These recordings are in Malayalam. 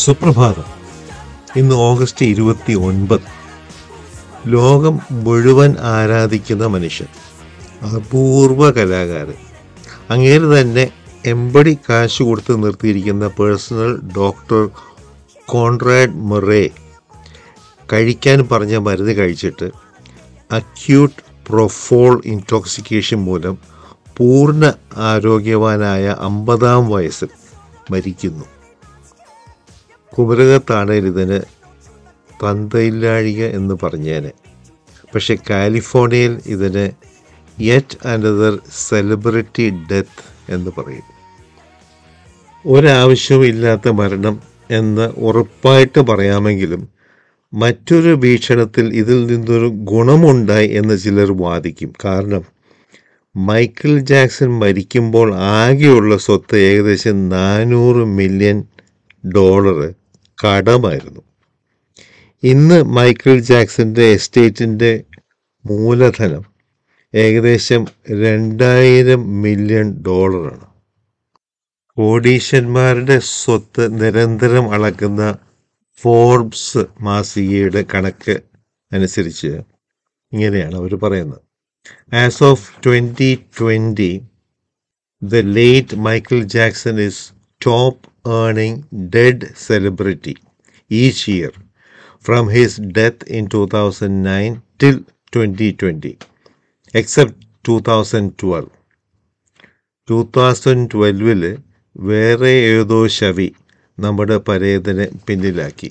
സുപ്രഭാതം ഇന്ന് ഓഗസ്റ്റ് ഇരുപത്തി ഒൻപത് ലോകം മുഴുവൻ ആരാധിക്കുന്ന മനുഷ്യൻ അപൂർവ കലാകാരൻ അങ്ങേര് തന്നെ എമ്പടി കാശ് കൊടുത്ത് നിർത്തിയിരിക്കുന്ന പേഴ്സണൽ ഡോക്ടർ കോൺറാഡ് മൊറേ കഴിക്കാൻ പറഞ്ഞ മരുന്ന് കഴിച്ചിട്ട് അക്യൂട്ട് പ്രൊഫോൾ ഇൻടോക്സിക്കേഷൻ മൂലം പൂർണ്ണ ആരോഗ്യവാനായ അമ്പതാം വയസ്സിൽ മരിക്കുന്നു കുമരകത്താണേൽ ഇതിന് തന്തയില്ലാഴിക എന്ന് പറഞ്ഞേനെ പക്ഷെ കാലിഫോർണിയയിൽ ഇതിന് യെറ്റ് അനദർ സെലിബ്രിറ്റി ഡെത്ത് എന്ന് പറയും ഒരാവശ്യവും ഇല്ലാത്ത മരണം എന്ന് ഉറപ്പായിട്ട് പറയാമെങ്കിലും മറ്റൊരു വീക്ഷണത്തിൽ ഇതിൽ നിന്നൊരു ഗുണമുണ്ടായി എന്ന് ചിലർ വാദിക്കും കാരണം മൈക്കിൾ ജാക്സൺ മരിക്കുമ്പോൾ ആകെയുള്ള സ്വത്ത് ഏകദേശം നാനൂറ് മില്യൺ ഡോളർ കടമായിരുന്നു ഇന്ന് മൈക്കിൾ ജാക്സന്റെ എസ്റ്റേറ്റിൻ്റെ മൂലധനം ഏകദേശം രണ്ടായിരം മില്യൺ ഡോളറാണ് കോടീശന്മാരുടെ സ്വത്ത് നിരന്തരം അളക്കുന്ന ഫോർബ്സ് മാസികയുടെ കണക്ക് അനുസരിച്ച് ഇങ്ങനെയാണ് അവർ പറയുന്നത് as of twenty twenty the late Michael Jackson is top earning dead celebrity each year from his death in two thousand nine till twenty twenty except two thousand twelve two thousand ട്വൽവിൽ വേറെ ഏതോ ശവി നമ്മുടെ പരേതനെ പിന്നിലാക്കി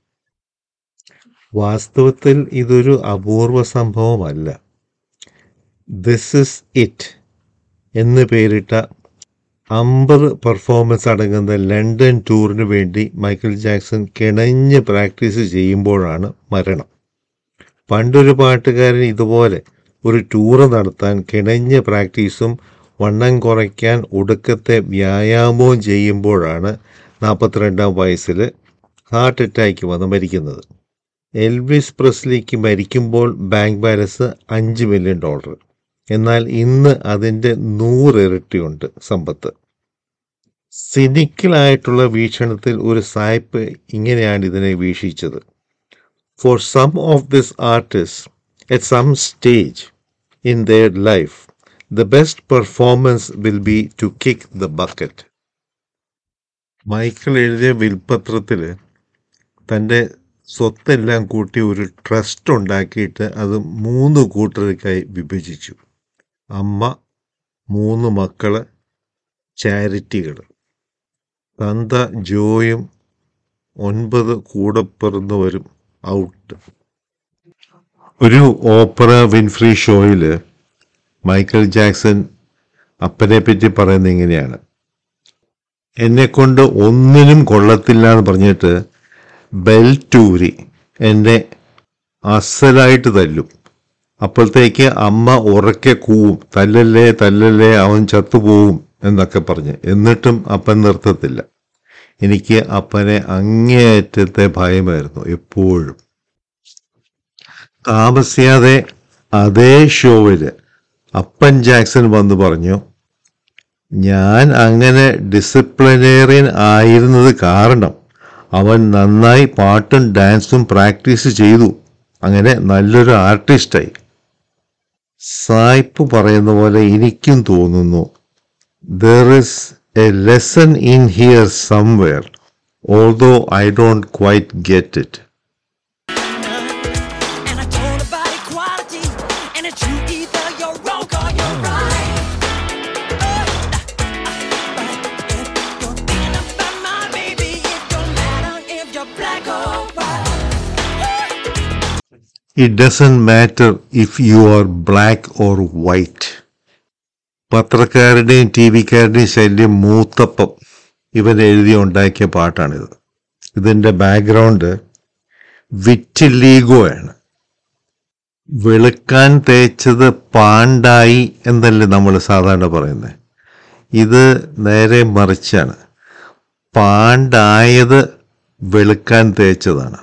വാസ്തവത്തിൽ ഇതൊരു അപൂർവ സംഭവമല്ല ദിസ് ഇസ് ഇറ്റ് എന്ന് പേരിട്ട അമ്പത് പെർഫോമൻസ് അടങ്ങുന്ന ലണ്ടൻ ടൂറിന് വേണ്ടി മൈക്കിൾ ജാക്സൺ കിണഞ്ഞ് പ്രാക്ടീസ് ചെയ്യുമ്പോഴാണ് മരണം പണ്ടൊരു പാട്ടുകാരൻ ഇതുപോലെ ഒരു ടൂറ് നടത്താൻ കിണഞ്ഞ് പ്രാക്ടീസും വണ്ണം കുറയ്ക്കാൻ ഒടുക്കത്തെ വ്യായാമവും ചെയ്യുമ്പോഴാണ് നാൽപ്പത്തിരണ്ടാം വയസ്സിൽ ഹാർട്ട് അറ്റാക്ക് വന്ന് മരിക്കുന്നത് എൽവിസ് പ്രസ്ലിക്ക് മരിക്കുമ്പോൾ ബാങ്ക് ബാലൻസ് അഞ്ച് മില്യൺ ഡോളർ എന്നാൽ ഇന്ന് അതിൻ്റെ നൂറിരട്ടിയുണ്ട് സമ്പത്ത് സിനിക്കലായിട്ടുള്ള വീക്ഷണത്തിൽ ഒരു സായ്പ് ഇങ്ങനെയാണ് ഇതിനെ വീക്ഷിച്ചത് for some of this artist at some stage in their life the best performance will be to kick the bucket Michael എഴുതിയ വിൽപത്രത്തിൽ തൻ്റെ സ്വത്തെല്ലാം കൂട്ടി ഒരു ട്രസ്റ്റ് ഉണ്ടാക്കിയിട്ട് അത് മൂന്ന് കൂട്ടർക്കായി വിഭജിച്ചു അമ്മ മൂന്ന് മക്കള് ചാരിറ്റികൾ തന്ത ജോയും ഒൻപത് കൂടെ പിറന്നവരും ഔട്ട് ഒരു ഓപ്പറ വിൻഫ്രി ഷോയിൽ മൈക്കിൾ ജാക്സൺ അപ്പനെ പറ്റി പറയുന്നത് ഇങ്ങനെയാണ് എന്നെ കൊണ്ട് ഒന്നിനും കൊള്ളത്തില്ല എന്ന് പറഞ്ഞിട്ട് ബെൽറ്റൂരി എന്നെ അസലായിട്ട് തല്ലും അപ്പോഴത്തേക്ക് അമ്മ ഉറക്കെ കൂവും തല്ലല്ലേ തല്ലല്ലേ അവൻ ചത്തുപോവും എന്നൊക്കെ പറഞ്ഞ് എന്നിട്ടും അപ്പൻ നിർത്തത്തില്ല എനിക്ക് അപ്പനെ അങ്ങേയറ്റത്തെ ഭയമായിരുന്നു എപ്പോഴും താമസിയാതെ അതേ ഷോവില് അപ്പൻ ജാക്സൺ വന്ന് പറഞ്ഞു ഞാൻ അങ്ങനെ ഡിസിപ്ലിനേറിയൻ ആയിരുന്നത് കാരണം അവൻ നന്നായി പാട്ടും ഡാൻസും പ്രാക്ടീസ് ചെയ്തു അങ്ങനെ നല്ലൊരു ആർട്ടിസ്റ്റായി സായിപ്പ് പറയുന്ന പോലെ എനിക്കും തോന്നുന്നു there is a lesson in here somewhere although I don't quite get it And I told about equality, and it's you either you're wrong or you're right. But if you're thinking about my baby, it don't matter if you're black or white. It doesn't matter if you are black or white പത്രക്കാരുടെയും ടി വിക്കാരുടെയും ശല്യം മൂത്തപ്പം ഇവൻ എഴുതി ഉണ്ടാക്കിയ പാട്ടാണിത് ഇതിൻ്റെ ബാക്ക്ഗ്രൗണ്ട് വിറ്റില്ലീഗോ ആണ് വെളുക്കാൻ തേച്ചത് പാണ്ടായി എന്നല്ലേ നമ്മൾ സാധാരണ പറയുന്നത് ഇത് നേരെ മറിച്ചാണ് പാണ്ടായത് വെളുക്കാൻ തേച്ചതാണ്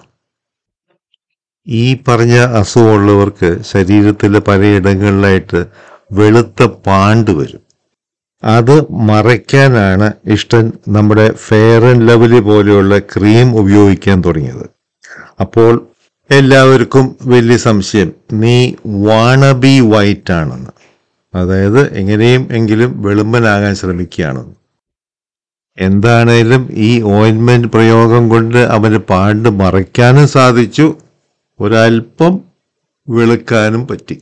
ഈ പറഞ്ഞ അസുഖമുള്ളവർക്ക് ശരീരത്തിലെ പലയിടങ്ങളിലായിട്ട് വെളുത്ത പാണ്ട് വരും അത് മറയ്ക്കാനാണ് ഇഷ്ടൻ നമ്മുടെ ഫെയർ ആൻഡ് ലവ്ലി പോലെയുള്ള ക്രീം ഉപയോഗിക്കാൻ തുടങ്ങിയത് അപ്പോൾ എല്ലാവർക്കും വലിയ സംശയം നീ വാണബി വൈറ്റ് ആണെന്ന് അതായത് എങ്ങനെയും എങ്കിലും വെളുമ്പനാകാൻ ശ്രമിക്കുകയാണെന്ന് എന്താണേലും ഈ ഓയിൻമെന്റ് പ്രയോഗം കൊണ്ട് അവന് പാണ്ട് മറയ്ക്കാനും സാധിച്ചു ഒരല്പം വെളുക്കാനും പറ്റി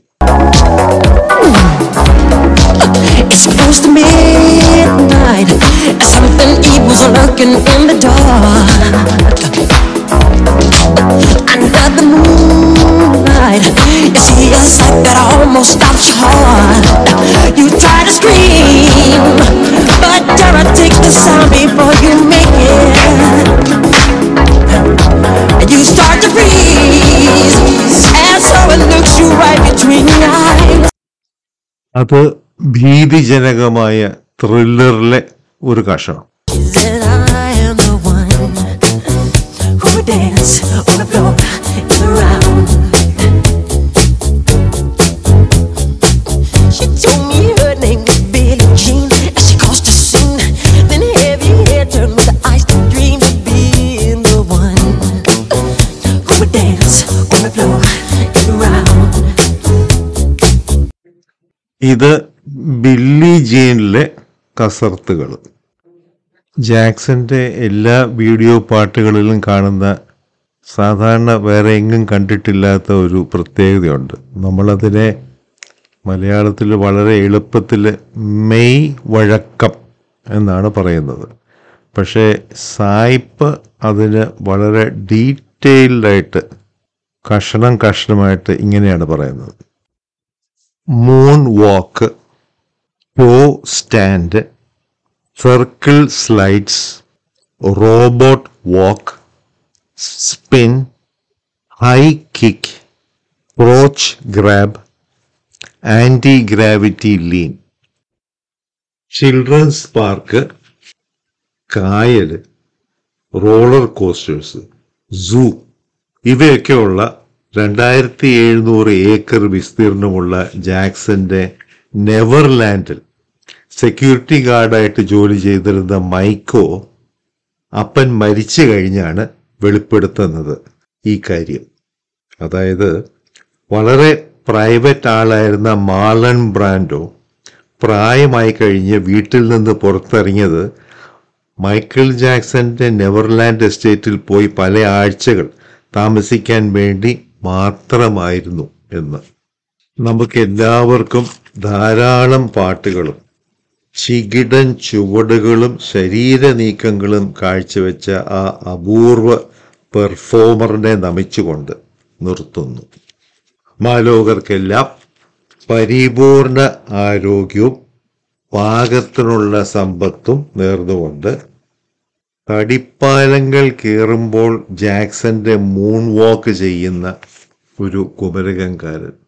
It's close to midnight. Something evil's lurking in the dark. Under the moonlight, you see a sight that almost stops your heart. You try to scream, but terror takes the sound before you make it. And you start to freeze, and so it looks you right between your eyes. അത് ഭീതിജനകമായ ത്രില്ലറിലെ ഒരു കഷണം That I am the one who would dance on the floor and around. She told me her name was Billie Jean, and she caused a scene. Then heavy hair turned with the eyes to dream of being the one who would dance on the floor and around. ഇത് ബില്ലി ജീനിലെ കസർത്തുകൾ ജാക്സന്റെ എല്ലാ വീഡിയോ പാട്ടുകളിലും കാണുന്ന സാധാരണ വേറെ എങ്ങും കണ്ടിട്ടില്ലാത്ത ഒരു പ്രത്യേകതയുണ്ട് നമ്മളതിനെ മലയാളത്തിൽ വളരെ എളുപ്പത്തിൽ മെയ് വഴക്കം എന്നാണ് പറയുന്നത് പക്ഷേ സായിപ്പ് അതിന് വളരെ ഡീറ്റെയിൽഡായിട്ട് കഷണം കഷണമായിട്ട് ഇങ്ങനെയാണ് പറയുന്നത് moon walk toe stand circle slides robot walk spin high kick crotch grab anti gravity lean children's park കായൽ റോളർ കോസ്റ്റേഴ്സ് സൂ ഇവയൊക്കെയുള്ള രണ്ടായിരത്തി എഴുന്നൂറ് ഏക്കർ വിസ്തീർണമുള്ള ജാക്സന്റെ നെവർലാൻഡിൽ സെക്യൂരിറ്റി ഗാർഡായിട്ട് ജോലി ചെയ്തിരുന്ന മൈക്കോ അപ്പൻ മരിച്ചു കഴിഞ്ഞാണ് വെളിപ്പെടുത്തുന്നത് ഈ കാര്യം അതായത് വളരെ പ്രൈവറ്റ് ആളായിരുന്ന മാളൻ ബ്രാൻഡോ പ്രായമായി കഴിഞ്ഞ് വീട്ടിൽ നിന്ന് പുറത്തിറങ്ങിയത് മൈക്കിൾ ജാക്സന്റെ നെവർലാൻഡ് എസ്റ്റേറ്റിൽ പോയി പല ആഴ്ചകൾ താമസിക്കാൻ വേണ്ടി മാത്രമായിരുന്നു എന്ന് നമുക്ക് എല്ലാവർക്കും ധാരാളം പാട്ടുകളും ചികിടൻ ചുവടുകളും ശരീര നീക്കങ്ങളും കാഴ്ചവെച്ച ആ അപൂർവ പെർഫോമറിനെ നമിച്ചുകൊണ്ട് നിർത്തുന്നു മാലോകർക്കെല്ലാം പരിപൂർണ ആരോഗ്യവും പാകത്തിനുള്ള സമ്പത്തും നേർന്നുകൊണ്ട് തടിപ്പാലങ്ങൾ കയറുമ്പോൾ ജാക്സന്റെ മൂൺ വാക്ക് ചെയ്യുന്ന ഒരു കുമരകംകാരൻ